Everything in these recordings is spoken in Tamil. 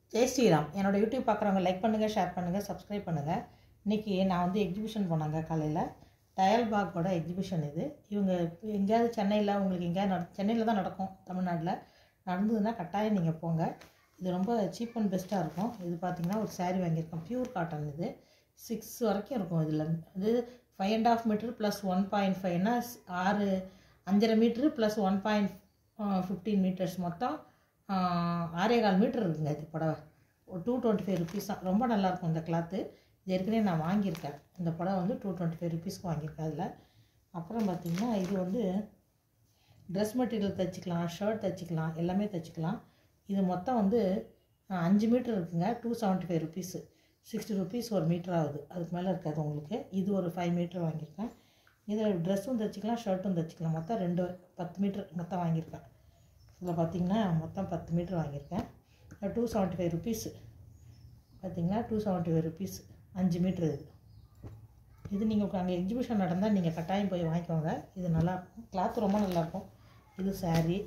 ஜெய் ஸ்ரீராம் என்னோட யூடியூப் பார்க்குறவங்க லைக் பண்ணுங்கள் ஷேர் பண்ணுங்கள் சப்ஸ்கிரைப் பண்ணுங்கள் இன்றைக்கி நான் வந்து எக்ஸிபிஷன் போனாங்க காலையில் டயல்பாக்கோட எக்ஸிபிஷன் இது இவங்க இப்ப எங்கேயாவது சென்னையில் உங்களுக்கு எங்கேயாவது நட சென்னையில் தான் நடக்கும் தமிழ்நாட்டில் நடந்ததுன்னா கட்டாயம் நீங்கள் போங்க இது ரொம்ப சீப் அண்ட் பெஸ்ட்டாக இருக்கும் இது பார்த்தீங்கன்னா ஒரு saree வாங்கியிருக்கோம் பியூர் காட்டன் இது சிக்ஸ் வரைக்கும் இருக்கும் இதில் இது five and half metre plus one point ஃபைவ்னா ஆறு அஞ்சரை metre plus one point fifteen metres மொத்தம் ஆஹ், ஆறே கால் மீட்டர் இருக்குங்க இது புடவை ஒரு டூ டுவெண்ட்டி ஃபைவ் ருபீஸ் தான் ரொம்ப நல்லாயிருக்கும் இந்த கிளாத்து இது ஏற்கனவே நான் வாங்கியிருக்கேன் இந்த புடவை வந்து டூ டுவெண்ட்டி ஃபைவ் ருபீஸ்க்கு வாங்கியிருக்கேன் அதில் அப்புறம் பார்த்திங்கன்னா இது வந்து ட்ரெஸ் மெட்டீரியல் தைச்சிக்கலாம் ஷர்ட் தைச்சிக்கலாம் எல்லாமே தைச்சிக்கலாம் இது மொத்தம் வந்து அஹ், அஞ்சு மீட்டர் இருக்குங்க two seventy five rupees sixty rupees ஒரு மீட்டர் ஆகுது அதுக்கு மேலே இருக்காது உங்களுக்கு இது ஒரு ஃபைவ் மீட்டர் வாங்கியிருக்கேன் இதில் ட்ரெஸ்ஸும் தைச்சிக்கலாம் ஷர்ட்டும் தைச்சிக்கலாம் மொத்தம் ரெண்டு பத்து மீட்டர் மொத்தம் வாங்கியிருக்கேன் இதில் பார்த்தீங்கன்னா மொத்தம் பத்து மீட்டர் வாங்கியிருக்கேன் டூ செவன்ட்டி ஃபைவ் ருபீஸு பார்த்தீங்கன்னா டூ செவன்ட்டி ஃபைவ் ருபீஸ் அஞ்சு மீட்ரு இது இது நீங்கள் அங்கே எக்ஸிபிஷன் நடந்தால் நீங்கள் கட்டாயம் போய் வாங்கிக்கோங்க இது நல்லாயிருக்கும் கிளாத் ரொம்ப நல்லாயிருக்கும் இது saree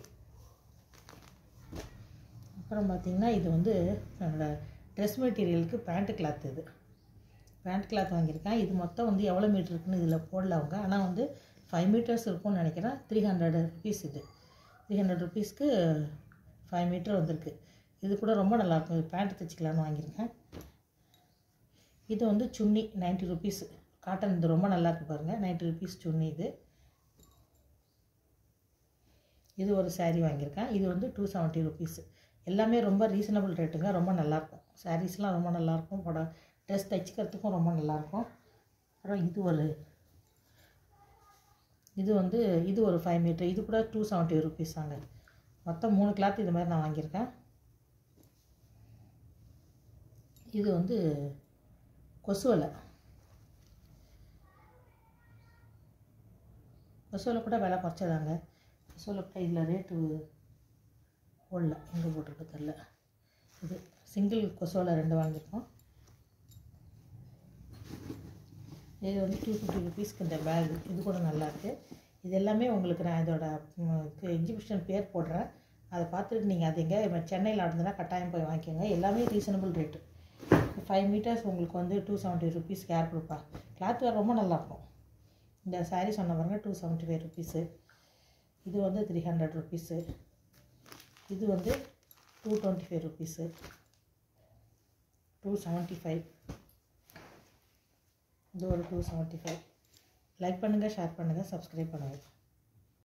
அப்புறம் பார்த்தீங்கன்னா இது வந்து என்னோட ட்ரெஸ் மெட்டீரியலுக்கு பேண்ட் கிளாத் இது பேண்ட் கிளாத் வாங்கியிருக்கேன் இது மொத்தம் வந்து எவ்வளோ மீட்டர் இருக்குன்னு இதில் போடல அவங்க ஆனால் வந்து ஃபைவ் மீட்டர்ஸ் இருக்கும்னு நினைக்கிறேன் த்ரீ ஹண்ட்ரட் ருபீஸ் இது த்ரீ ஹண்ட்ரட் ருபீஸ்க்கு ஃபைவ் மீட்டர் வந்திருக்கு இது கூட ரொம்ப நல்லாயிருக்கும் இது பேண்ட் தைச்சிக்கலான்னு வாங்கியிருக்கேன் இது வந்து சுன்னி நைன்ட்டி ருபீஸ் காட்டன் இது ரொம்ப நல்லா இருக்கு பாருங்கள் நைன்ட்டி ருபீஸ் சுன்னி இது இது ஒரு saree வாங்கியிருக்கேன் இது வந்து டூ செவன்ட்டி ருபீஸ் எல்லாமே ரொம்ப ரீசனபிள் ரேட்டுங்க ரொம்ப நல்லாயிருக்கும் சாரீஸ்லாம் ரொம்ப நல்லாயிருக்கும் பட ட்ரெஸ் தைச்சிக்கிறதுக்கும் ரொம்ப நல்லாயிருக்கும் அப்புறம் இது ஒரு இது வந்து இது ஒரு ஃபைவ் மீட்டர் இது கூட டூ செவன்ட்டி ருபீஸ் தாங்க மொத்தம் மூணு கிளாத் இது மாதிரி நான் வாங்கியிருக்கேன் இது வந்து கொசுவலை கொசுவலை கூட விலை குறைச்சதாங்க கொசுவலை கூட இதில் ரேட்டு ஓடல எங்கே போட்டிருக்கு தெரில இது சிங்கிள் கொசுவலை ரெண்டு வாங்கியிருக்கோம் இது வந்து டூ ஃபிஃப்டி ருபீஸ்க்கு இந்த பேக் இது கூட நல்லாயிருக்கு இது எல்லாமே உங்களுக்கு நான் இதோட எக்ஸிபிஷன் பேர் போடுறேன் அதை பார்த்துட்டு நீங்கள் அது எங்கே சென்னையில் நடந்ததுன்னா கட்டாயம் போய் வாங்கிக்கோங்க எல்லாமே ரீசனபிள் ரேட்டு ஃபைவ் மீட்டர்ஸ் உங்களுக்கு வந்து டூ செவன்ட்டி ருபீஸ் கேர் கொடுப்பா கிளாத் வேறு ரொம்ப நல்லாயிருக்கும் இந்த saree சொன்ன பாருங்க டூ செவன்ட்டி ஃபைவ் ருபீஸு இது வந்து த்ரீ ஹண்ட்ரட் ருபீஸு இது வந்து two twenty five rupees two seventy five இது ஒரு டூ செவன்ட்டி ஃபைவ் லைக் பண்ணுங்கள் ஷேர் பண்ணுங்கள் சப்ஸ்கிரைப் பண்ணுங்கள்